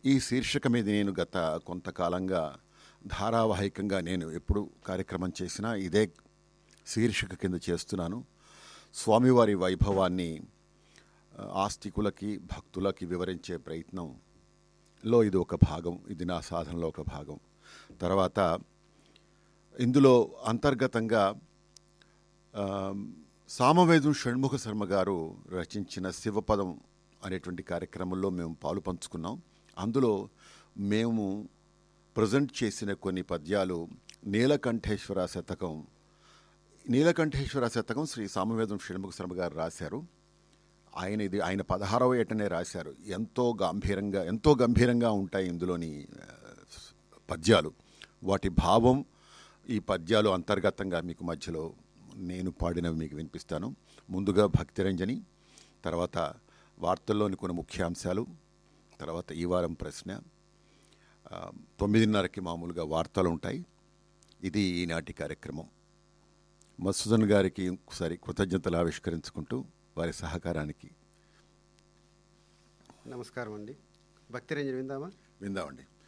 ఈ శీర్షిక మీద నేను గత కొంతకాలంగా ధారావాహికంగా నేను ఎప్పుడు కార్యక్రమం చేసినా ఇదే శీర్షిక కింద చేస్తున్నాను స్వామివారి వైభవాన్ని ఆ, ఆస్తికులకి భక్తులకి వివరించే ప్రయత్నంలో ఇది ఒక భాగం ఇది నా సాధనలో ఒక భాగం తర్వాత ఇందులో అంతర్గతంగా ఆ, సామవేదం షణ్ముఖ శర్మ గారు రచించిన శివపదం అనేటువంటి కార్యక్రమంలో మేము పాలు పంచుకున్నాం అందులో మేము ప్రజెంట్ చేసిన కొన్ని పద్యాలు నీలకంఠేశ్వర శతకం నీలకంఠేశ్వర శతకం శ్రీ సామవేదం షణ్ముఖ శర్మ గారు రాశారు ఆయన ఇది ఆయన పదహారవ ఏటనే రాశారు ఎంతో గంభీరంగా ఎంతో గంభీరంగా ఉంటాయి ఇందులోని ఆ, పద్యాలు వాటి భావం ఈ పద్యాలు అంతర్గతంగా మీకు మధ్యలో నేను పాడినవి మీకు వినిపిస్తాను ముందుగా భక్తిరంజని తర్వాత వార్తల్లోని కొన్ని ముఖ్యాంశాలు తర్వాత ఈ వారం ప్రశ్న ఆ, తొమ్మిదిన్నరకి మామూలుగా వార్తలు ఉంటాయి ఇది ఈనాటి కార్యక్రమం మసూదన్ గారికి ఒకసారి కృతజ్ఞతలు ఆవిష్కరించుకుంటూ వారి సహకారానికి నమస్కారం అండి భక్తి రంజన్ విందామా విందామండి